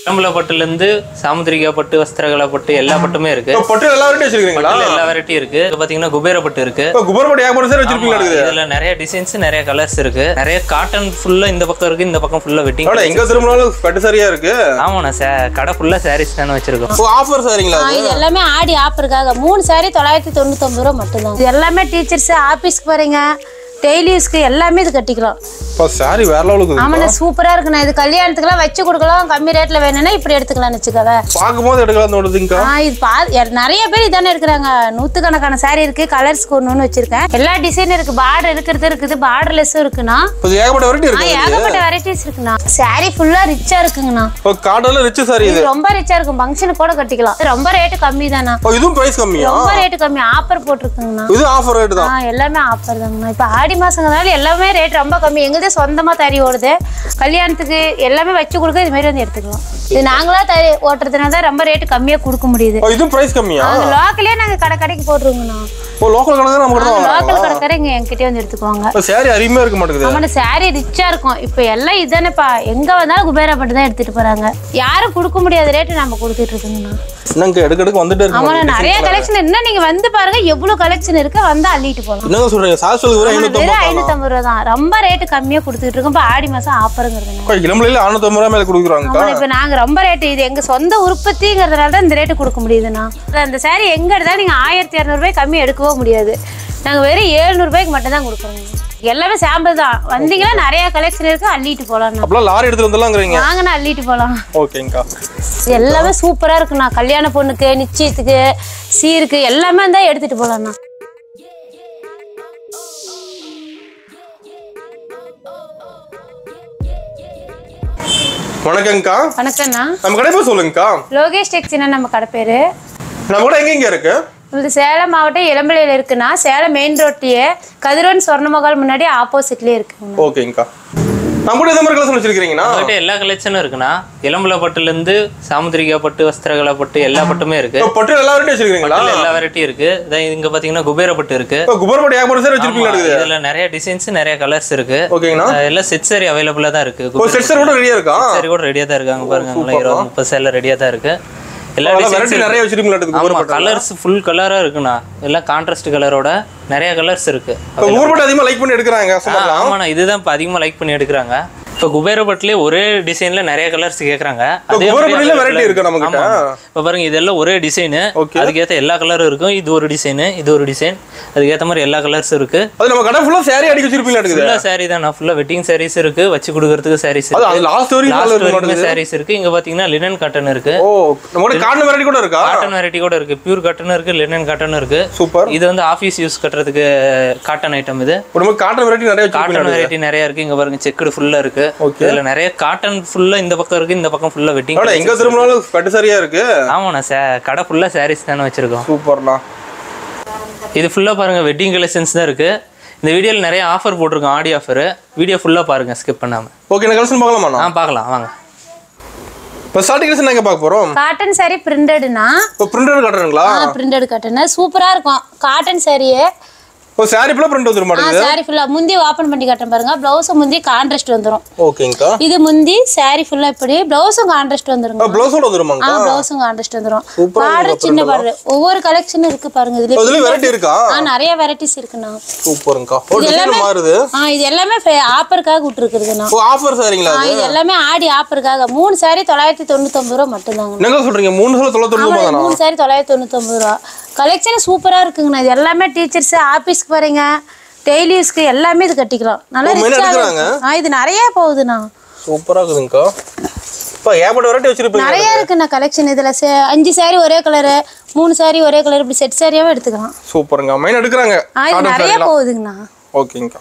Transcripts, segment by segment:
இளம்பல பட்டுல இருந்து சாமுத்திரிகா பட்டு வஸ்திரகலா பட்டு எல்லா பட்டுமே இருக்கு இப்போ பொட்டு எல்லா வெரைட்டி வச்சிருக்கீங்களா பட்டுல எல்லா வெரைட்டி இருக்கு இப்ப பாத்தீங்கன்னா குபேர பட்டு இருக்கு இப்போ குபர்பட்டி ஏகப்பட்ட சார் வச்சிருப்பீங்களா இருக்குது இதுல நிறைய டிசைன்ஸ் நிறைய கலர்ஸ் இருக்கு நிறைய காட்டன் ஃபுல்லா இந்த பக்கம் இருக்கு இந்த பக்கம் ஃபுல்லா வெட்டிங் அவ்வளோ எங்க திரும்பினாலும் பட்டு சரியா இருக்கு ஆமாண்ணா சே கடை ஃபுல்லா சாரீஸ் தானே வச்சிருக்கோம் ஓ ஆஃபர் சாரிங்களா ஆ, இது எல்லாமே ஆடி ஆஃபருக்காக மூணு சாரி தொள்ளாயிரத்தி தொண்ணூத்தொம்பது ரூபா மட்டும்தான் இது எல்லாமே டீச்சர்ஸ் ஆபீஸ்க்கு போறீங்க டெய்லி யூஸ்க்கு எல்லாமே இது கட்டிக்கலாம் இப்போ சாரி வேற லெவலுக்கு இருக்கு ஆமாண்ணா சூப்பரா இருக்குண்ணா இது கல்யாணத்துக்குலாம் வச்சு கொடுக்கலாம் கம்மி ரேட்ல வேணும்னா இப்படி எடுத்துக்கலாம்னு வச்சுக்கவே பார்க்கும்போது எடுக்கலாம் தோணுதுங்கக்கா ஆ இது பா எ- நிறைய பேர் இதானே இருக்கிறாங்க நூத்துக்கணக்கான சாரி இருக்கு கலர்ஸ்க்கு ஒன்று ஒன்று வச்சிருக்கேன் எல்லா டிசைன் இருக்கு பார்டர் இருக்கிறது இருக்குது பார்டர்லெஸ்ஸும் இருக்குண்ணா இப்போ இது ஏகப்பட்ட வெரைட்டி ஆ, இருக்கு ஏகப்பட்ட வெரைட்டிஸ் இருக்குண்ணா சாரி ஃபுல்லா ரிச்சா இருக்குங்கண்ணா இப்போ காட்டன்ல ரிச் சாரி இது இது ரொம்ப ரிச்சா இருக்கும் ஃபங்க்ஷனுக்கு கூட கட்டிக்கலாம் இது ரொம்ப ரேட்டு கம்மி தானா ஓ இதுவும் பிரைஸ் கம்மியா ரொம்ப ரேட்டு கம்மி ஆஃபர் போட்டிருக்குங்கண்ணா இது ஆஃபர் ரேட் ஆ தான் எல்லாமே ஆஃபர் தாங்கண்ணா இப்போ ஆடி மாசங்கிறதால எல்லாமே ரேட் ரொம்ப கம்மி எங்களுதே சொந்தமா தறி ஓடுது கல்யாணத்துக்கு எல்லாமே வச்சு கொடுக்க இது மாதிரி வந்து எடுத்துக்கலாம் இது நாங்களா தறி ஓட்டுறதுனால தான் ரொம்ப ரேட்டு கம்மியா கொடுக்க முடியுது ஓ இதுவும் பிரைஸ் கம்மியா நாங்க லோக்கலே நாங்க கடை கடைக்கு போட்டுருவோங்கண்ணா ஓ லோக்கல் கணக்கு நம்ம கிட்ட தான் லோக்கல் கடைக்காரங்க என்கிட்டயே வந்து எடுத்துக்குவாங்க இப்போ சாரி அருமையா இருக்க மாட்டேங்குது ஆமாண்ணா சாரி ரிச்சா இருக்கும் இப்போ எல்லாம் இதுதானேப்பா எங்க வந்தாலும் குபேரப்பட்டு தான் எடுத்துட்டு போறாங்க யாரும் கொடுக்க முடியாத ரேட்டு நம்ம கொடுத்துட்டு இருக்கோங்கண்ணா என்னங்க எடுக்க எடுக்க வந்துட்டே இருக்கு ஆமாண்ணா நிறைய கலெக்ஷன் இன்னும் நீங்க வந்து பாருங்க எவ்வளவு கலெக்ஷன் இருக்கு வந்தா அள்ளிட்டு போகலாம் என்னங்க சொல்றீங்க சார் சொல்லுங்க வெறும் ஐநூத்தி வெறும் ஐநூத்தம்பது ரூபா தான் ரொம்ப ரேட்டு கம்மியா கொடுத்துட்டு இருக்கோம் இப்போ ஆடி மாசம் ஆஃபருங்கிறது இளம்பிள்ளையில அறுநூத்தம்பது ரூபா மேல கொடுக்குறாங்கக்கா ஆமா இப்ப நாங்க ரொம்ப ரேட்டு இது எங்க சொந்த உற்பத்திங்கிறதுனால தான் இந்த ரேட்டு கொடுக்க முடியுதுண்ணா அந்த saree எங்க எடுத்தாலும் நீங்க ஆயிரத்தி இரநூறுபாய் கம்மி எடுக்கவே முடியாது நாங்க வெறும் எழுநூறுபாய்க்கு மட்டும் தான் கொடுக்குறோங்க எல்லாமே சாம்பிள் தான் வந்தீங்கன்னா நிறைய கலெக்ஷன் இருக்கு அள்ளிட்டு போலாம் அப்பெல்லாம் லாரி எடுத்துட்டு வந்துலாங்கிறீங்க வாங்கண்ணா அள்ளிட்டு போலாம் ஓகேங்கக்கா இது எல்லாமே சூப்பரா இருக்குண்ணா கல்யாண பொண்ணுக்கு நிச்சயத்துக்கு சீருக்கு எல்லாமே தான் எடுத்துட்டு போலாம்ண்ணா வணக்கங்கக்கா வணக்கம்ண்ணா நம்ம கடை போய் சொல்லுங்கக்கா லோகேஷ் டெக்ஸினா நம்ம கடை பேரு நம்ம கூட எங்க எங்க இருக்கு இது சேலம் மாவட்டம் இளம்பிள்ளையில் இருக்குண்ணா சேலம் மெயின் ரோட்லயே கதிரோன் சொர்ணமகால் முன்னாடி ஆப்போசிட்லயே இருக்குங்க ஓகேங்கக்கா நம்ம கூட எந்த மாதிரி கலெக்ஷன் வச்சிருக்கீங்கன்னா நம்மகிட்ட எல்லா கலெக்ஷனும் இருக்குண்ணா இளம்பல பட்டுல இருந்து சாமுத்திரிகா பட்டு வஸ்திரகலா பட்டு எல்லா பட்டுமே இருக்கு இப்போ பொட்டு எல்லா வெரைட்டி வச்சிருக்கீங்களா பட்டுல எல்லா வெரைட்டி இருக்கு இதான் இங்க பாத்தீங்கன்னா குபேர பட்டு இருக்கு இப்போ குபர்பட்டி ஏகப்பட்ட சார் வச்சிருப்பீங்களா ஆமா, இருக்குது இதுல நிறைய டிசைன்ஸ் நிறைய கலர்ஸ் இருக்கு ஓகேங்கண்ணா அஹ் எல்லாம் செட் சாரி அவைலபிளா தான் இருக்கு ஒரு செட் சார் கூட ரெடியா இருக்கா சாரி கூட ரெடியா தான் இருக்காங்க பாருங்க அங்கெல்லாம் இருபது முப்பது சேல ரெடியா தான் இருக்கு எல்லா வெரைட்டி டிசைன்ஸ் நிறைய வச்சிருப்பீங்களா இருக்குது ஆமா குபர்பட்டி கலர்ஸ் ஃபுல் கலரா இருக்குண்ணா எல்லாம் கான்ட்ராஸ்ட் கலரோட நிறைய கலர்ஸ் இருக்கு இப்போ குபர்பட்டி அதிகமா லைக் பண்ணி எடுக்கிறாங்க ஆ, சொல்லலாம் ஆமாண்ணா இதுதான் இப்போ அதிகமாக லைக் பண்ணி எடுக்கிறாங்க இப்போ குபேரப்பட்டிலே ஒரே டிசைன்ல நிறைய கலர்ஸ் கேக்குறாங்க இப்போ குபர்பட்டியில வெரைட்டி இருக்கு நம்ம கிட்ட இப்போ பாருங்க இதெல்லாம் ஒரே டிசைனு Okay. அதுக்கேற்ற எல்லா கலரும் இருக்கும் இது ஒரு டிசைனு இது ஒரு டிசைன் அதுக்கேற்ற மாதிரி எல்லா கலர்ஸ் இருக்கு அது நம்ம கடை ஃபுல்லா சாரி அடிக்க வச்சிருப்பீங்களா இருக்குது ஃபுல்லாக saree தான் ஃபுல்லாக வெட்டிங் sarees இருக்கு வச்சு கொடுக்கறதுக்கு sarees அது இருக்கு அது லாஸ்ட் வரைக்கும் லாஸ்ட் இருக்கு வரைக்கும் மாட்டேங்குது sarees இருக்கு இங்க பாத்தீங்கன்னா லினன் காட்டன் இருக்கு ஓ நம்ம கூட காட்டன் வெரைட்டி கூட இருக்கா காட்டன் வெரைட்டி கூட இருக்கு பியூர் காட்டன் இருக்கு லினன் காட்டன் இருக்கு சூப்பர் இது வந்து ஆஃபீஸ் யூஸ் கட்டுறதுக்கு காட்டன் ஐட்டம் இது இப்போ நம்ம காட்டன் வெரைட்டி நிறைய வச்சிருப்பீங்க காட்டன் வெரைட்டி நிறைய இருக்கு இங்க பாருங்க செக்குடு ஃபுல்லா இருக்கு Okay. இதுல நிறைய காட்டன் ஃபுல்லா இந்த பக்கம் இருக்கு இந்த பக்கம் ஃபுல்லா வெட்டிங் அவ்வளோ எங்க திரும்பினாலும் பட்டு சரியா இருக்கு ஆமாண்ணா சே கடை ஃபுல்லா சாரீஸ் தானே வச்சிருக்கோம் சூப்பர்ண்ணா இது ஃபுல்லா பாருங்க வெட்டிங் கலெக்ஷன்ஸ் தான் இருக்கு இந்த வீடியோல நிறைய ஆஃபர் போட்டிருக்கோம் ஆடி ஆஃபர் வீடியோ ஃபுல்லா பாருங்க ஸ்கிப் பண்ணாம ஓகே நான் கலெக்ஷன் பார்க்கலாமா ஆ பார்க்கலாம் வாங்க இப்போ ஸ்டார்டிங் கலெக்ஷன் எங்க பார்க்க போறோம் காட்டன் saree பிரிண்டடுனா இப்போ பிரிண்டட் காட்டுறீங்களா பிரிண்டட் காட்டன் சூப்பரா இருக்கும் காட்டன் சாரியே இப்போ சாரி ஃபுல்லாக பிரிண்ட் வந்துட ஆ மாட்டேங்குது சாரி ஃபுல்லா முந்தி ஓப்பன் பண்ணி காட்டுறேன் பாருங்க பிளவுஸ் முந்தி கான்ட்ராஸ்ட் வந்துரும் ஓகேங்கக்கா இது முந்தி சாரி ஃபுல்லா இப்படி பிளவுஸும் கான்ட்ராஸ்ட் வந்துருங்க ப்ளவுஸோட ஆ வந்துருமாங்க பிளவுஸும் கான்ட்ராஸ்ட் வந்துரும் Super ஆ பார்டர் இருக்கு சின்ன பார்டர் ஒவ்வொரு கலெக்ஷன் இருக்கு பாருங்க இதுல அதுலயும் வெரைட்டி இருக்கா ஆ நிறைய வெரைட்டிஸ் இருக்குண்ணா சூப்பருங்கக்கா ஒரு இது டிசைன் எல்லாமே மாறுது ஆ இது எல்லாமே ஆஃபருக்காக விட்டுருக்குதுண்ணா ஓ ஆஃபர் சாரிங்களா ஆ, இது எல்லாமே ஆடி ஆஃபருக்காக மூணு சாரி தொள்ளாயிரத்தி தொண்ணூத்தொம்பது ரூபா மட்டும்தாங்க என்னங்க சொல்றீங்க மூணு சொல்ல தொண்ணூத்தி ஆமா, தானா மூணு சாரி தொள்ளாயிரத்தி தொண்ணூத்தொம்பது ரூபா கலெக்ஷன் சூப்பரா இருக்குங்கண்ணா இது எல்லாமே டீச்சர்ஸ் ஆபீஸ்க்கு போறீங்க டெய்லி யூஸ்க்கு எல்லாமே இது கட்டிக்கலாம் நல்லா ஓ, மெனு ரிச்சாக எடுக்கறாங்க? ஆ இது நிறைய போகுதுண்ணா சூப்பரா இருக்குதுங்கக்கா இப்போ ஏகப்பட்ட வெரைட்டி வச்சிருப்பீங்க நிறைய இருக்குண்ணா கலெக்ஷன் இதுல சே- அஞ்சு சாரி ஒரே கலரு மூணு சாரி ஒரே கலர் இப்படி செட் சாரியாவே எடுத்துக்கலாம் சூப்பருங்க மெயின் எடுக்கிறாங்க ஆ இது காட்டன் நிறைய சாரிலாம் போகுதுங்கண்ணா ஓகேங்கக்கா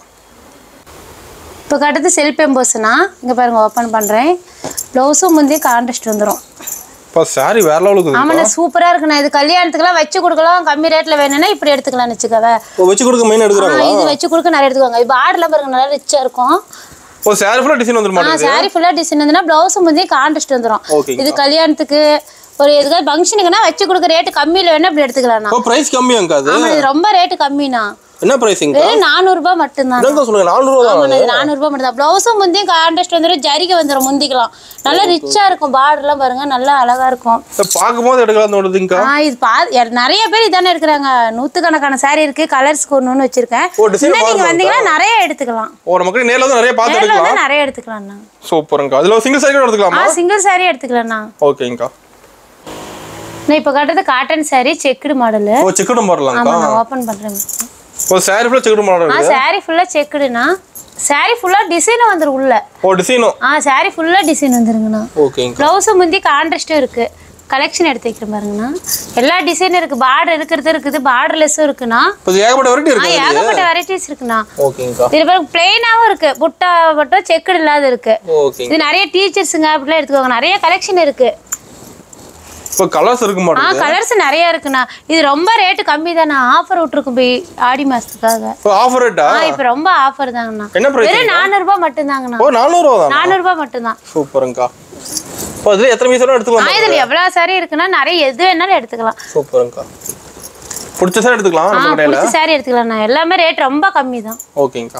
இப்போ கட்டுறது செல்ஃப் எம்போஸ்னா இங்க பாருங்க ஓப்பன் பண்றேன் ப்ளவுஸும் முந்தைய கான்ட்ராஸ்ட் வந்துரும் இப்போ சாரி வேற லெவலுக்கு இருக்குது ஆமாண்ணா சூப்பரா இருக்குண்ணா இது கல்யாணத்துக்குலாம் வச்சு கொடுக்கலாம் கம்மி ரேட்ல வேணும்னா இப்படி எடுத்துக்கலாம்னு வச்சுக்கவே இப்போ வச்சு கொடுக்க மெயின் ஆ, எடுக்கிறாங்களா இது வச்சு கொடுக்க நிறைய எடுத்துக்கோங்க இப்போ ஆர்டர்லாம் பாருங்க நல்லா ரிச்சா இருக்கும் ஓ சாரி ஃபுல்லாக டிசைன் வந்துட ஆ மாட்டேங்குது சாரி ஃபுல்லா டிசைன் வந்துன்னா பிளவுஸ் வந்து கான்ட்ராஸ்ட் வந்துரும் ஓகேங்க இது கல்யாணத்துக்கு ஒரு எதுக்காவது ஃபங்க்ஷனுக்குன்னா வச்சு கொடுக்க ரேட்டு கம்மியில வேணா இப்படி எடுத்துக்கலாம்ண்ணா இப்போ ப்ரைஸ் கம்மியாங்க அது ஆமா இது ரொம்ப ரேட்டு கம்மிண்ணா என்ன பிரைஸிங்க்கா வெறும் நானூறுபா மட்டும்தான் என்னங்க சொல்லுங்க நானூறுவா தான் ஆமாண்ணா இது நானூறுபா மட்டும் தான் ப்ளவுஸும் முந்தியும் கான்ட்ராஸ்ட் வந்துடும் ஜரிகை வந்துடும் முந்திக்கலாம் நல்லா ரிச்சா இருக்கும் பார்டர்லாம் பாருங்க நல்லா அழகா இருக்கும் சார் பார்க்கும்போது எடுக்கலாம் தோணுதுங்கக்கா ஆ இது பா எ- நிறைய பேர் இதானே எடுக்கிறாங்க நூத்துக்கணக்கான saree இருக்கு கலர்ஸ்க்கு ஒன்று ஒன்று வச்சிருக்கேன் ஓ, design இன்னும் நீங்க மாறுமா வந்தீங்கன்னா நிறைய எடுத்துக்கலாம் ஓ நமக்கு நேரில் வந்து நிறைய பார்த்து நேரில் எடுக்கலாம் வந்து நிறைய எடுத்துக்கலாம்ண்ணா சூப்பருங்கக்கா அதில் சிங்கிள் சைக்கிள் ஆ எடுத்துக்கலாமா சிங்கிள் saree எடுத்துக்கலாம்ண்ணா ஓகேங்கக்கா நான் இப்போ காட்டுறது காட்டன் saree செக்குடு மாடலு ஓ செக்குடும் வரலாம்க்கா ஆமா நான் ஓப்பன் பண்றேன் ஓ சாரி ஃபுல்லாக செக்குடும் மாடல் ஆ இருக்கு saree ஃபுல்லா செக்குடுண்ணா saree ஃபுல்லா டிசைன் வந்துரும் உள்ள ஓ டிசைனும் ஆ saree ஃபுல்லா டிசைன் வந்துருங்கண்ணா ஓகேங்கக்கா ப்ளவுஸும் முந்தி கான்ட்ராஸ்ட்டும் இருக்கு கலெக்ஷன் எடுத்து வைக்கிறேன் பாருங்கண்ணா எல்லா டிசைனும் இருக்கு பார்டர் இருக்கிறது இருக்குது பார்டர்லெஸ்ஸும் இருக்குண்ணா இப்போ இது ஏகப்பட்ட வெரைட்டி ஆ இருக்கு ஏகப்பட்ட வெரைட்டிஸ் இருக்குண்ணா ஓகேங்கக்கா இது பாருங்க பிளெயினாவும் இருக்கு புட்டா மட்டும் செக்குடு இல்லாத இருக்கு ஓகேங்க இது நிறைய டீச்சர்ஸுங்க அப்படிலாம் எடுத்துக்கோங்க நிறைய கலெக்ஷன் இருக்கு இப்போ கலர்ஸ் இருக்க ஆ மாட்டேங்குது கலர்ஸ் நிறைய இருக்குண்ணா இது ரொம்ப ரேட்டு கம்மி தானே ஆஃபர் விட்டுருக்கும் போய் ஆடி மாசத்துக்காக இப்போ ஆஃபர் ரேட்டா ஆ இப்போ ரொம்ப ஆஃபர் தாங்கண்ணா என்ன பிரைஸ் வெறும் நானூறுபா மட்டும்தாங்கண்ணா ஓ நானூறுவா தான் நானூறுபா மட்டும்தான் சூப்பருங்கக்கா இப்போ அதில் எத்தனை பீஸ் வேணாலும் ஆ எடுத்துக்கலாம் இதில் எவ்வளோ சாரி இருக்குன்னா நிறைய எது வேணாலும் எடுத்துக்கலாம் சூப்பருங்கக்கா பிடிச்ச சார் எடுத்துக்கலாம் ஆ நம்ம கடையில் பிடிச்ச சாரி எடுத்துக்கலாம்ண்ணா எல்லாமே ரேட் ரொம்ப கம்மி தான் ஓகேங்கக்கா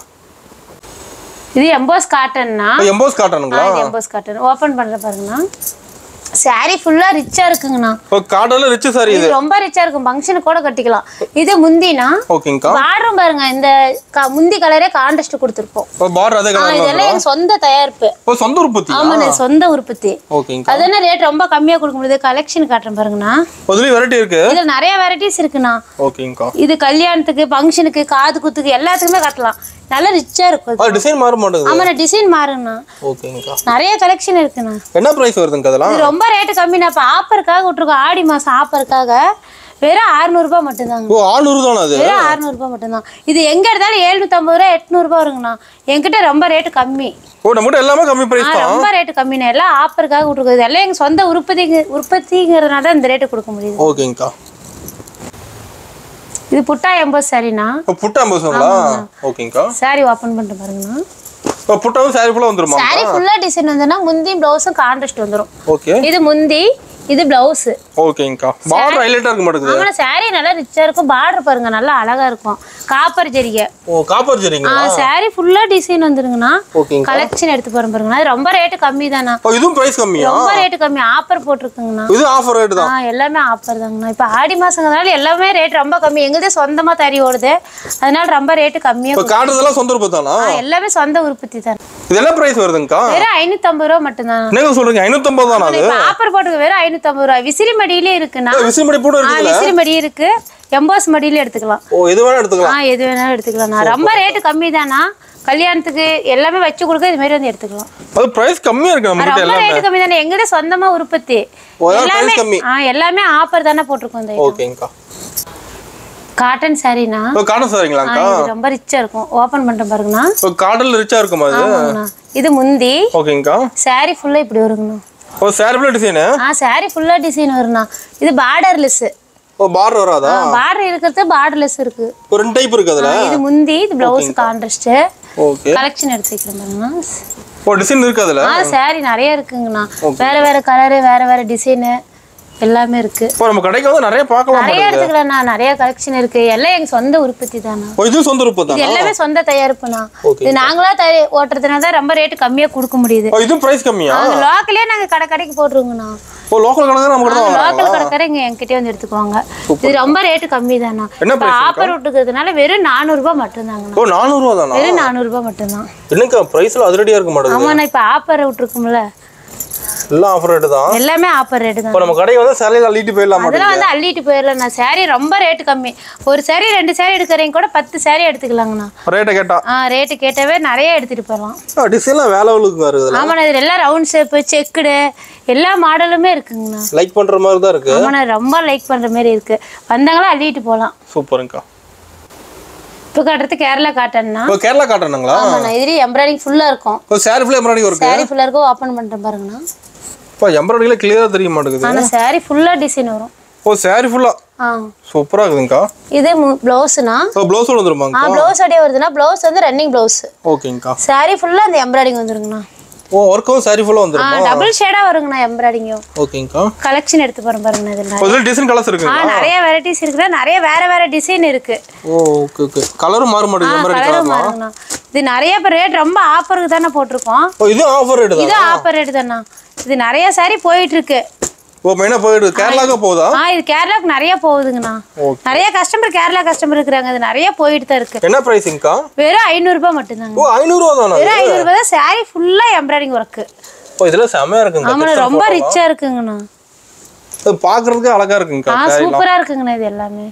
இது எம்போஸ் காட்டன்னா இப்போ எம்போஸ் காட்டணுங்களா இது எம்போஸ் காட்டன் ஓப்பன் பண்ணுற பாருங்கண்ணா சாரி ஃபுல்லாக ரிச்சாக இருக்குங்கண்ணா இப்போ காட்டனில் ரிச்சு சாரி இது இது ரொம்ப ரிச்சா இருக்கும் ஃபங்க்ஷனுக்கு கூட கட்டிக்கலாம் இது முந்தினா ஓகேங்கக்கா பார்டரும் பாருங்க இந்த க- முந்தி கலரே கான்ட்ராஸ்ட் கொடுத்துருப்போம் இப்போ பார்டர் அதே ஆ, கலர் இதெல்லாம் எங்க சொந்த தயாரிப்பு இப்போ சொந்த உற்பத்தி ஆமாண்ணே சொந்த உற்பத்தி ஓகேங்கக்கா அதெல்லாம் ரேட் ரொம்ப கம்மியா கொடுக்க முடியுது கலெக்ஷன் காட்டுறேன் பாருங்கண்ணா அதுலேயும் வெரைட்டி இருக்கு இதுல நிறைய வெரைட்டிஸ் இருக்குண்ணா ஓகேங்கக்கா இது கல்யாணத்துக்கு ஃபங்க்ஷனுக்கு காது குத்துக்கு எல்லாத்துக்குமே கட்டலாம் நல்லா ரிச்சா இருக்கும் இது. அது டிசைன் மாற மாட்டேங்குது ஆமாண்ணா டிசைன் மாறுங்கண்ணா ஓகேங்கக்கா நிறைய கலெக்ஷன் இருக்குண்ணா என்ன ப்ரைஸ் வருதுங்க அதெல்லாம் இது ரொம்ப ரேட்டு கம்மிண்ணா இப்போ ஆஃபருக்காக விட்டுருக்கோம் ஆடி மாசம் ஆஃபருக்காக வெறும் 600 ரூபாய் மட்டும்தாங்க ஓ ஆறுநூறு தானே அது வெறும் 600 ரூபாய் மட்டும்தான் இது எங்க எடுத்தாலும் எழுநூத்தம்பது ரூபா எட்நூறுபா வருங்கண்ணா என்கிட்ட ரொம்ப ரேட்டு கம்மி ஓ நம்மகிட்ட எல்லாமே கம்மி ஆ, பிரைஸ் தான் ரொம்ப ரேட்டு கம்மிண்ணா எல்லாம் ஆஃபருக்காக விட்டுருக்குது இதெல்லாம் எங்க சொந்த உற்பத்தி உற்பத்திங்கிறதுனால தான் இந்த ரேட்டு கொடுக்க முடியுது ஓகேங்கக்கா இது புட்டா எண்பது சரிண்ணா இப்போ புட்டா ஐம்பதுங்களா ஓகேங்கக்கா சாரி ஓப்பன் பண்ணிட்டு பாருங்கண்ணா இப்போ புட்டா வந்து சாரி ஃபுல்லாக வந்துருமா சாரி ஃபுல்லா டிசைன் வந்துன்னா முந்தி ப்ளவுஸும் கான்ட்ராஸ்ட் வந்துடும் ஓகே இது முந்தி இது பிளவுஸ் ஓகேங்கக்கா பார்டர் ஹைலைட்டாக இருக்க மாட்டேங்குது ஆமாண்ணா சாரி நல்லா ரிச்சா இருக்கும் பார்டர் பாருங்க நல்லா அழகா இருக்கும் காப்பர் ஜரிகை ஓ காப்பர் ஆ சரிங்களா சாரி ஃபுல்லா டிசைன் வந்துருங்கண்ணா ஓகேங்கக்கா கலெக்ஷன் எடுத்து போறேன் பாருங்கண்ணா அது ரொம்ப ரேட்டு கம்மி தானா ஓ இதுவும் பிரைஸ் கம்மியா ரொம்ப ரேட்டு கம்மி ஆஃபர் போட்டிருக்குங்கண்ணா இது ஆஃபர் ரேட் தான் ஆ எல்லாமே ஆஃபர் தாங்கண்ணா இப்போ ஆடி மாசங்கிறதுனால எல்லாமே ரேட் ரொம்ப கம்மி எங்களுதே சொந்தமா தறி ஓடுது அதனால ரொம்ப ரேட்டு கம்மியா இப்போ காட்டுறதெல்லாம் சொந்த உற்பத்தி தானா ஆ, எல்லாமே சொந்த உற்பத்தி தான் இது என்ன பிரைஸ் வருதுங்கக்கா வெறும் ஐநூத்தம்பது ரூபா மட்டும்தான் என்னங்க சொல்றீங்க ஐநூத்தம்பது தானா அது இப்போ ஆஃபர் போட்டுருக்கு வெறும் ஐநூத்தம்பது ரூபா விசிறி மடியிலே இருக்குண்ணா விசிமடி போட்டு ஆ இருக்குல்ல விசிறி மடி இருக்கு எம்போஸ் மடியில எடுத்துக்கலாம் ஓ எது வேணா எடுத்துக்கலாம் ஆ எது வேணாலும் எடுத்துக்கலாம்ண்ணா ரொம்ப ரேட்டு கம்மி தானா கல்யாணத்துக்கு எல்லாமே வச்சு கொடுக்க இது மாதிரி வந்து எடுத்துக்கலாம் அது பிரைஸ் கம்மியா இருக்கு நம்ம கிட்ட ரொம்ப எல்லாமே ரேட்டு கம்மி தானே எங்கிட்ட சொந்தமா உற்பத்தி ஓ, அதான் எல்லாமே price கம்மி. ஆ எல்லாமே ஆஃபர் தானே போட்டிருக்கோம் இந்த ஓகேங்கக்கா காட்டன் சாரீனா இப்போ காட்டன் சாரிங்களாங்கக்கா இது ரொம்ப ரிச்சா இருக்கும் ஓபன் பண்ணிட்டு பாருங்கண்ணா இப்போ காட்டன்ல ரிச்சா இருக்குமா அது ஆமாங்கண்ணா இது முந்தி ஓகேங்கக்கா saree ஃபுல்லா இப்படி வருங்கண்ணா ஓ சாரி ஃபுல்லாக டிசைனு ஆ saree ஃபுல்லா டிசைன் வருண்ணா இது பார்டர்லெஸ் ஓ பார்டர் வராதா பார்டர் இருக்கிறது பார்டர்லெஸ் இருக்கு இப்போ ரெண்டு டைப் இருக்கு அதுல இது முந்தி இது பிளவுஸ் கான்ட்ராஸ்ட் ஓகே கலெக்ஷன் எடுத்து வைக்கிறேன் பாருங்கண்ணா ஓ டிசைன் இருக்கு அதுல ஆ saree நிறைய இருக்குங்கண்ணா வேற வேற கலரு வேற வேற டிசைனு எல்லாமே இருக்கு இப்போ நம்ம கடைக்கு வந்து நிறைய பார்க்கலாம் நிறைய எடுத்துக்கலாம்ண்ணா நிறைய கலெக்ஷன் இருக்கு எல்லாம் எங்க சொந்த உற்பத்தி தானா ஓ இது சொந்த உற்பத்தி இது தானா எல்லாமே சொந்த தயாரிப்புண்ணா Okay. இது நாங்களா தயாரி ஓட்டுறதுனால தான் ரொம்ப ரேட்டு கம்மியா கொடுக்க முடியுது ஓ இதுவும் பிரைஸ் கம்மியா நாங்க லோக்கலே நாங்க கடை கடைக்கு போட்டுருவோங்கண்ணா ஓ லோக்கல் கணக்கு நம்ம கிட்ட தான் வாங்குறாங்க லோக்கல் கடைக்காரங்க இங்க என்கிட்டயே வந்து எடுத்துக்குவாங்க இது ரொம்ப ரேட்டு கம்மி தானா என்ன இப்போ ஆஃபர் விட்டுக்கிறதுனால வெறும் நானூறுபா மட்டும்தாங்கண்ணா ஓ நானூறுவா தானா வெறும் நானூறுபா மட்டும்தான் என்னக்கா பிரைஸ்ல அதிரடியா இருக்க மாட்டேங்குது ஆமாண்ணா இப்போ ஆஃபர் விட்டுருக்கும்ல எல்லாம் ஆஃபர் ரேட்டு தான் எல்லாமே ஆஃபர் ரேட்டு தான் இப்போ நம்ம கடைக்கு வந்து சேலையில் அள்ளிட்டு போயிடலாம் மாட்டேங்குது அதெல்லாம் வந்து அள்ளிட்டு போயிடலாம் நான் saree ரொம்ப ரேட்டு கம்மி ஒரு saree ரெண்டு saree எடுக்கிறீங்க கூட பத்து saree எடுத்துக்கலாங்கண்ணா ரேட்டை கேட்டா ஆ ரேட்டு கேட்டவே நிறைய எடுத்துட்டு போகலாம் டிசைன்லாம் வேலை அவளுக்கு இருக்குதுல ஆமாண்ணா இதுல எல்லாம் ரவுண்ட் ஷேப்பு செக்குடு எல்லா மாடலுமே இருக்குங்கண்ணா லைக் பண்ற மாதிரி தான் இருக்கு ஆமாண்ணா ரொம்ப லைக் பண்ற மாதிரி இருக்கு வந்தாங்களா அள்ளிட்டு போகலாம் சூப்பருங்கக்கா இப்போ காட்டுறது கேரளா காட்டன்னா இப்போ கேரளா காட்டணுங்களா ஆமாண்ணா இதுலேயே எம்ப்ராய்டிங் ஃபுல்லாக இருக்கும் இப்போ சாரி ஃபுல்லாக எம்ப்ராய்டிங் இருக்கு saree ஃபுல்லாக இருக்கும் ஓப்பன் பண்ணிட்டேன் பாருங்கண்ணா இப்போ எம்ப்ராய்டிங்ல கிளியரா தெரிய மாட்டேங்குது ஆனால் saree ஃபுல்லாக டிசைன் வரும் ஓ சாரி ஃபுல்லா ஆ சூப்பரா இருக்குதுங்கக்கா இது ப்ளவுஸ்னா இப்போ ப்ளவுஸோட வந்துருமாங்க ஆ ப்ளவுஸ் அப்படியே வருதுன்னா ப்ளவுஸ் வந்து ரன்னிங் ப்ளவுஸ் ஓகேங்கக்கா saree ஃபுல்லாக அந்த எம்ப்ராய்டிங் வந்துருங்கண்ணா ஓ ஒர்க்கும் சாரி ஃபுல்லாக வந்துருமா டபுள் ஷேடா வருங்கண்ணா எம்ப்ராய்டிங்கும் ஓகேங்கக்கா கலெக்ஷன் எடுத்து போறேன் பாருங்கண்ணா இதெல்லாம் இப்போ இதில் டிசைன் கலர்ஸ் ஆ இருக்குங்களா நிறைய வெரைட்டிஸ் இருக்குதா நிறைய வேற வேற டிசைன் இருக்கு ஓ ஓகே ஓகே கலரும் மாற மாட்டேங்குது இந்த மாதிரி கலரும் கலர்லாம் மாறுங்கண்ணா இது நிறைய இப்போ ரேட் ரொம்ப ஆஃபருக்கு தானே போட்டிருக்கோம் ஓ இது ஆஃபர் ரேட்டு இது தான் ஆஃபர் ரேட் தானே இது நிறைய சாரி போயிட்டு இருக்கு ஓ மெயினாக போயிடுது கேரளாவுக்கு போகுதா ஆ இது கேரளாவுக்கு நிறைய போகுதுங்கண்ணா ஓகே நிறைய கஸ்டமர் கேரளா கஸ்டமர் இருக்கிறாங்க இது நிறைய போயிட்டு தான் இருக்கு என்ன ப்ரைஸிங்க்கா வெறும் ஐநூறுரூபா மட்டும்தாங்க ஓ ஐநூறுரூவா தானா வெறும் ஐநூறுரூபா தான் சாரி ஃபுல்லா எம்ப்ராய்டிங் ஒர்க்கு ஓ இதெல்லாம் செமையா இருக்குங்க ஆமாண்ணா ரொம்ப ரிச்சா இருக்குங்கண்ணா பார்க்கறதுக்கு அழகா இருக்குங்கக்கா ஆ சூப்பரா இருக்குங்கண்ணா இது எல்லாமே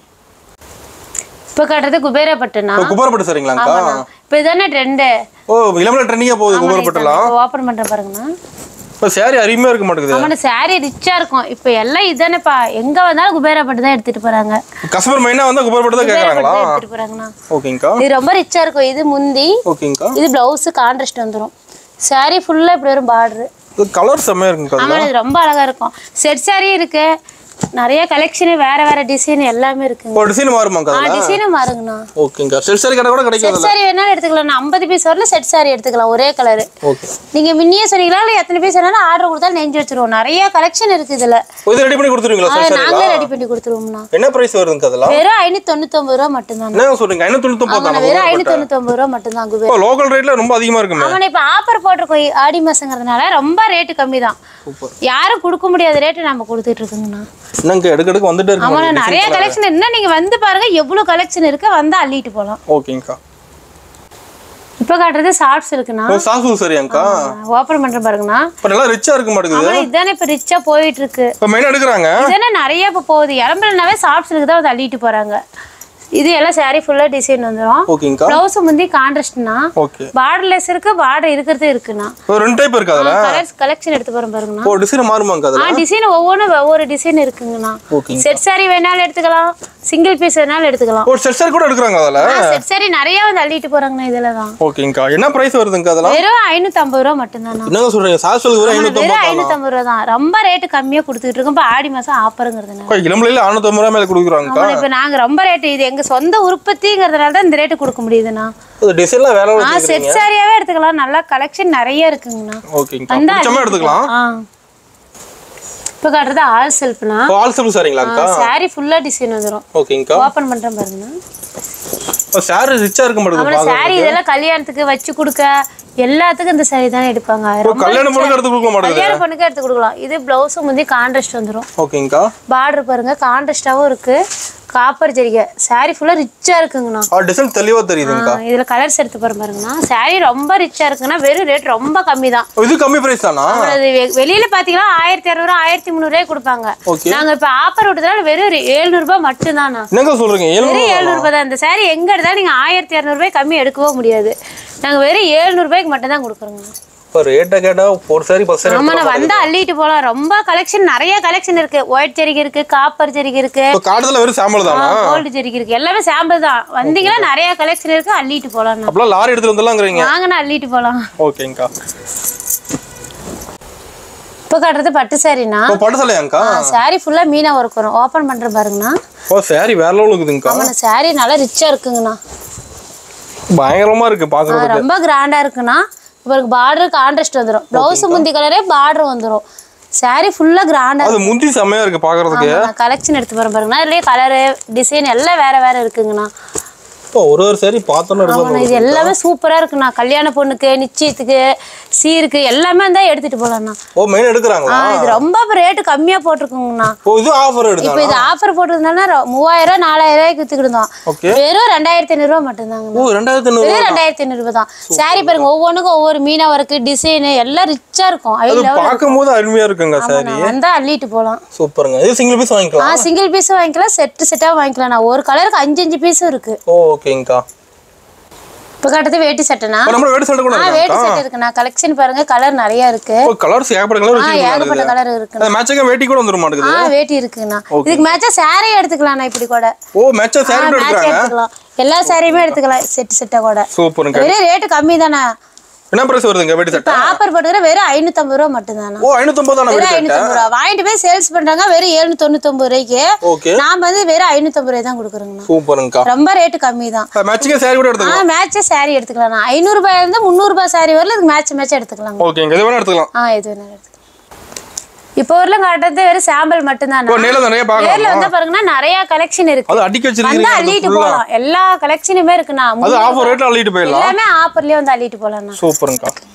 இப்போ காட்டுறது குபேரப்பட்டுண்ணா இப்போ குப்பரப்பட்டு சரிங்களாங்கக்கா இப்போ இதுதானே ட்ரெண்டு ஓ இளமல ட்ரெண்டிங்காக போகுது குப்பரப்பட்டுலாம் ஓப்பன் பண்றேன் பாருங்கண்ணா இப்போ சேரீ அருமையாக இருக்க மாட்டேங்குது ஆமாண்ணா சாரி ரிச்சா இருக்கும் இப்போ எல்லாம் இதுதானேப்பா எங்க வந்தாலும் குபேரப்பட்டு தான் எடுத்துட்டு போறாங்க கஸ்டமர் மெயினாக வந்து குப்பரப்பட்டு தான் குபேரப்பட்டு கேட்குறாங்களா தான் எடுத்துட்டு போறாங்கண்ணா ஓகேங்கக்கா இது ரொம்ப ரிச்சா இருக்கும் இது முந்தி ஓகேங்கக்கா இது பிளவுஸ் கான்ட்ராஸ்ட் வந்துரும் சாரி ஃபுல்லா இப்படி வரும் பார்டர் இது கலர் செம்மையா இருக்குங்கக்கா ஆமா இது ரொம்ப அழகா இருக்கும் செட் சாரி இருக்கு நிறைய கலெக்ஷன் வேற வேற டிசைன் எல்லாமே இருக்குங்க ஒரு டிசைன் மாறுமாங்கக்கா ஆ அதில் டிசைனும் மாறுங்கண்ணா ஓகேங்கக்கா செட் சாரி கடை கூட கிடைக்கும் செட் சாரி வேணாலும் எடுத்துக்கலாம் ஐம்பது பீஸ் வரல செட் சாரி எடுத்துக்கலாம் ஒரே கலர் ஓகே நீங்க முன்னையே சொன்னீங்களா இல்லை எத்தனை பீஸ் வேணாலும் ஆர்டர் கொடுத்தாலும் நெஞ்சு வச்சிருவோம் நிறைய கலெக்ஷன் இருக்கு இதுல ஓ இது ரெடி பண்ணி கொடுத்துருவீங்களா ஆ, செட் சாரி நாங்களே ரெடி பண்ணி கொடுத்துருவோம்ண்ணா என்ன ப்ரைஸ் வருதுங்க அதெல்லாம் வெறும் ஐநூத்தி தொண்ணூத்தொம்பது ரூபா மட்டும்தான் என்ன சொல்றீங்க ஐநூற்றி தொண்ணூத்தொம்பது ஆமாண்ணா தானே வெறும் ஐநூத்தி தொண்ணூத்தொம்பது ரூபா மட்டும்தான் குபேர் இப்போ லோக்கல் ரேட்ல ரொம்ப அதிகமா இருக்குமே ஆமாண்ணா இப்போ ஆஃபர் போட்டிருக்கோம் ஆடி மாசங்கிறதுனால ரொம்ப ரேட்டு கம்மி தான் சூப்பர் யாரும் கொடுக்க முடியாத ரேட்டு நம்ம கொடுத்துட்டு இருக்கோங்கண்ணா என்னங்க எடுக்க எடுக்க வந்துட்டே இருக்கு ஆமாண்ணா நிறைய கலெக்ஷன் இன்னும் நீங்க வந்து பாருங்க எவ்வளவு கலெக்ஷன் இருக்கு வந்தா அள்ளிட்டு போலாம் ஓகேங்கக்கா இப்போ காட்டுறது ஷார்ட்ஸ் இருக்குண்ணா ஓ சாசு சரியாங்கக்கா ஓப்பன் பண்ற பாருங்கண்ணா இப்போ நல்லா ரிச்சா இருக்க மாட்டேங்குது ஆமா இதுதானே இப்போ ரிச்சா போயிட்டு இருக்கு இப்போ மெயினாக எடுக்கிறாங்க இதுதானே நிறைய இப்போ போகுது இளம்பரனாவே ஷார்ட்ஸ் தான் வந்து அள்ளிட்டு போறாங்க இது எல்லாம் saree ஃபுல்லா டிசைன் வந்துடும் ஓகேங்கக்கா ப்ளவுஸ் முந்தி கான்ட்ராஸ்ட்னா ஓகே பார்டர்லெஸ் இருக்கு பார்டர் இருக்கிறது இருக்குண்ணா இப்போ ரெண்டு டைப் இருக்கு அதுல கலர்ஸ் கலெக்ஷன் எடுத்து போறோம் பாருங்கண்ணா ஓ டிசைன் மாறுமாங்க ஆ அதுல டிசைன் ஒவ்வொன்றும் ஒவ்வொரு டிசைன் இருக்குங்கண்ணா ஓகேங்க செட் saree வேணாலும் எடுத்துக்கலாம் சிங்கிள் பீஸ் வேணாலும் எடுத்துக்கலாம் ஓ செட் சாரி கூட எடுக்கிறாங்க அதுல செட் saree நிறைய வந்து அள்ளிட்டு போறாங்கண்ணா இதுல தான் ஓகேங்கக்கா என்ன பிரைஸ் வருதுங்க அதெல்லாம் வெறும் ஐநூத்தி ஐம்பது ரூபா மட்டும்தாண்ணா என்னங்க சொல்றீங்க சாசுவலுக்கு வெறும் ஐநூத்தி வெறும் ஐநூத்தி ஐம்பது ரூபா தான் ரொம்ப ரேட்டு கம்மியா கொடுத்துட்டு இருக்கோம் இப்போ ஆடி மாசம் ஆப்பருங்கிறதுனால இளம்பிள்ளையில ஆனூத்தி ரூபாய் மேல கொடுக்குறாங்கக்கா ஆமா இப்போ நாங்க ரொம்ப ரேட்டு இது எங்க சொந்த உற்பத்திங்கிறதுனால தான் இந்த ரேட்டு கொடுக்க முடியுதுண்ணா அது டிசைன்லாம் வேற ஆ செட் சாரியாவே எடுத்துக்கலாம் நல்லா கலெக்ஷன் நிறைய இருக்குங்கண்ணா ஓகேங்கக்கா வந்தா பிடிச்ச மாதிரி எடுத்துக்கலாம் ஆ இப்போ காட்டுறது ஆல் செல்ஃப்னா ஓ ஆல் சிம்பிள் சாரிங்களாங்கக்கா சாரி ஃபுல்லா டிசைன் வந்துடும் ஓகேங்கக்கா ஓப்பன் பண்றேன் பாருங்க இப்போ சாரி ரிச்சா இருக்க மாட்டேங்குது அப்புறம் சாரி இதெல்லாம் கல்யாணத்துக்கு வச்சு கொடுக்க எல்லாத்துக்கும் இந்த சாரி தானே எடுப்பாங்க ரொம்ப கல்யாணம் பொண்ணுக்கு எடுத்து கொடுக்க மாட்டேங்குது கல்யாண பொண்ணுக்கு எடுத்து கொடுக்கலாம் இது பிளவுஸும் வந்து கான்ட்ராஸ்ட் வந்துடும் ஓகேங்கக்கா பார்டர் பாருங்க கான்ட்ராஸ்டாவும் இருக்கு காப்பர் ஜரிகை சாரி ஃபுல்லா ரிச்சா இருக்குங்கண்ணா ஆ டிசைன் தெளிவா தெரியுதுங்கக்கா ஆ, இதுல கலர்ஸ் எடுத்து போற பாருங்கண்ணா சாரி ரொம்ப ரிச்சா இருக்குன்னா வெறும் ரேட் ரொம்ப கம்மி தான் ஓ, இது கம்மி பிரைஸ் தானா அது வெ- வெளியில பாத்தீங்கன்னா ஆயிரத்தி இரநூறு ஆயிரத்தி முந்நூறுவாய் கொடுப்பாங்க ஓகே நாங்க இப்ப ஆஃபர் விட்டதால வெறும் எழுநூறு ரூபாய் மட்டும்தாண்ணா என்னங்க சொல்றீங்க ஏழு வெறும் எழுநூறு ரூபாய் தான் இந்த சாரி எங்க எடுத்தாலும் நீங்க ஆயிரத்தி இரநூறுபாய் கம்மி எடுக்கவே முடியாது நாங்க வெறும் எழுநூறு ரூபாய்க்கு மட்டும் தான் கொடுக்குறோங்க இப்போ ரேட்டை கேட்டா ஒரு சாரி பத்து சாரி ஆமா நான் வந்தா அள்ளிட்டு போலாம் ரொம்ப கலெக்ஷன் நிறைய கலெக்ஷன் இருக்கு ஒயிட் ஜெரிகை இருக்கு காப்பர் ஜெரிகை இருக்கு இப்போ காட்டுல வெறும் சாம்பல் தானா கோல்டு ஜெரிகை இருக்கு எல்லாமே சாம்பிள் தான் வந்தீங்கன்னா நிறைய கலெக்ஷன் இருக்கு அள்ளிட்டு போலாம் அப்பலாம் லாரி எடுத்துட்டு வந்துலாங்கிறீங்க வாங்கினா அள்ளிட்டு போலாம் ஓகேங்கக்கா இப்போ காட்டுறது பட்டு சாரினா இப்போ பட்டு சலையாங்கக்கா சாரி ஃபுல்லா மீனா ஒர்க் வரும் ஓப்பன் பண்ற பாருங்கண்ணா ஓ சாரி வேற லெவலுக்கு இருக்குதுங்கக்கா ஆமாண்ணா சாரி நல்லா ரிச்சா இருக்குங்கண்ணா பயங்கரமா இருக்கு ஆ, பாக்குறது ரொம்ப கிராண்டா இருக்குண்ணா இவருக்கு பார்டர் கான்ட்ராஸ்ட் வந்துடும் ப்ளவுஸ் முந்தி கலரே பார்டர் வந்துடும் சாரி ஃபுல்லா கிராண்டா அது முந்தி செம்மையா இருக்கு பாக்குறதுக்கு கலெக்ஷன் எடுத்து போறேன் பாருங்கண்ணா இதுலயே கலரு டிசைன் எல்லாம் வேற வேற இருக்குங்கண்ணா இப்போ ஒரு ஒரு சாரி பார்த்தோன்னு எடுக்க ஆமாண்ணா இது எல்லாமே சூப்பரா இருக்குண்ணா கல்யாண பொண்ணுக்கு நிச்சயத்துக்கு சீருக்கு எல்லாமே இருந்தா எடுத்துட்டு போலாம்ண்ணா ஓ மெயின் எடுக்கிறாங்களா ஆ இது ரொம்ப ரேட்டு கம்மியா போட்டிருக்குங்கண்ணா ஓ இது ஆஃபர் எடுத்தா இப்போ இது ஆஃபர் போட்டிருந்தாலும் ரொ- மூவாயிரம் ரூபாய் நாலாயிரம் ரூபாய்க்கு வித்துக்கிட்டு இருந்தோம் ஓகே வெறும் ரெண்டாயிரத்தி ஐநூறுரூவா மட்டும்தாங்க ஓ ரெண்டாயிரத்தி ஐநூறு வெறும் ரெண்டாயிரத்தி ஐநூறுபா தான் சாரி பாருங்க ஒவ்வொன்றுக்கும் ஒவ்வொரு மீனா ஒர்க்கு டிசைனு எல்லாம் ரிச்சா இருக்கும் ஐ அது லெவல் பார்க்கும்போது அருமையா இருக்குங்க சாரி வந்தா அள்ளிட்டு போலாம் சூப்பருங்க இது சிங்கிள் பீஸ் ஆ வாங்கிக்கலாம் சிங்கிள் பீஸும் வாங்கிக்கலாம் செட்டு செட்டாக வாங்கிக்கலாம் நான் ஒரு கலருக்கு அஞ்சு அஞ்சு பீஸும் இருக்கு ஓ ஓகேங்கக்கா இப்போ காட்டுறது வேட்டி சட்டைனா இப்போ நம்ம வேடு சட்டை கூட ஆ இருக்கா வேட்டி சட்டை இருக்குண்ணா கலெக்ஷன் பாருங்க கலர் நிறைய இருக்கு ஓ கலர்ஸ் ஏகப்பட்ட கலர் ஆ வச்சிருக்கீங்க ஏகப்பட்ட கலர் இருக்குண்ணா அது மேட்சாக வேட்டி கூட வந்துட ஆ மாட்டேங்குது வேட்டி இருக்குண்ணா இதுக்கு மேட்சா சாரீ எடுத்துக்கலாம்ண்ணா இப்படி கூட ஓ மேட்சா ஆ சாரி கூட மேட்ச் எடுக்கிறாங்க எடுத்துக்கலாம் எல்லா சாரியுமே எடுத்துக்கலாம் செட்டு செட்டை கூட சூப்பருங்க வெறும் ரேட்டு கம்மி தானே என்ன பிரைஸ் வருதுங்க வெட்டி இப்போ சட்டை ஆஃபர் போட்டுக்கிற வெறும் ஐநூற்றம்பது ரூபா மட்டும்தாண்ணா ஓ ஐநூத்தம்பது தானே வெறும் வெட்டி சட்டை ஐநூற்றம்பது ரூபா வாங்கிட்டு போய் சேல்ஸ் பண்றாங்க வெறும் எழுநூத்தி தொண்ணூத்தொம்பது ரூபாய்க்கு ஓகே நான் வந்து வெறும் ஐநூற்றம்பது ரூபாய் தான் கொடுக்குறேங்கண்ணா சூப்பருங்கக்கா ரொம்ப ரேட்டு கம்மி தான் மேட்சிங்க சாரி கூட எடுத்துக்கலாம் ஆ மேட்சே saree எடுத்துக்கலாம் ஐநூறுபாயில இருந்து முந்நூறுபா saree வரல இதுக்கு மேட்ச் மேட்ச் எடுத்துக்கலாங்க ஓகேங்க இது வேணா எடுத்துக்கலாம் ஆ எது வேணாலும் எடுத்துக்கலாம் இப்போ ஊர்ல காட்டுறது வெறும் சாம்பிள் மட்டும்தான் ஓ நேரில் நிறைய நேர்ல பார்க்கலாம் வந்து பாருங்கன்னா நிறைய கலெக்ஷன் இருக்கு அது அடிக்க வந்து வச்சிருக்கீங்க அள்ளிட்டு போகலாம் எல்லா கலெக்ஷனுமே இருக்குண்ணா அது ஆஃபர் ரேட்ல அள்ளிட்டு போயிடலாம் எல்லாமே ஆஃபர்லயே வந்து அள்ளிட்டு போகலாம்ண்ணா சூப்பருங்கக்கா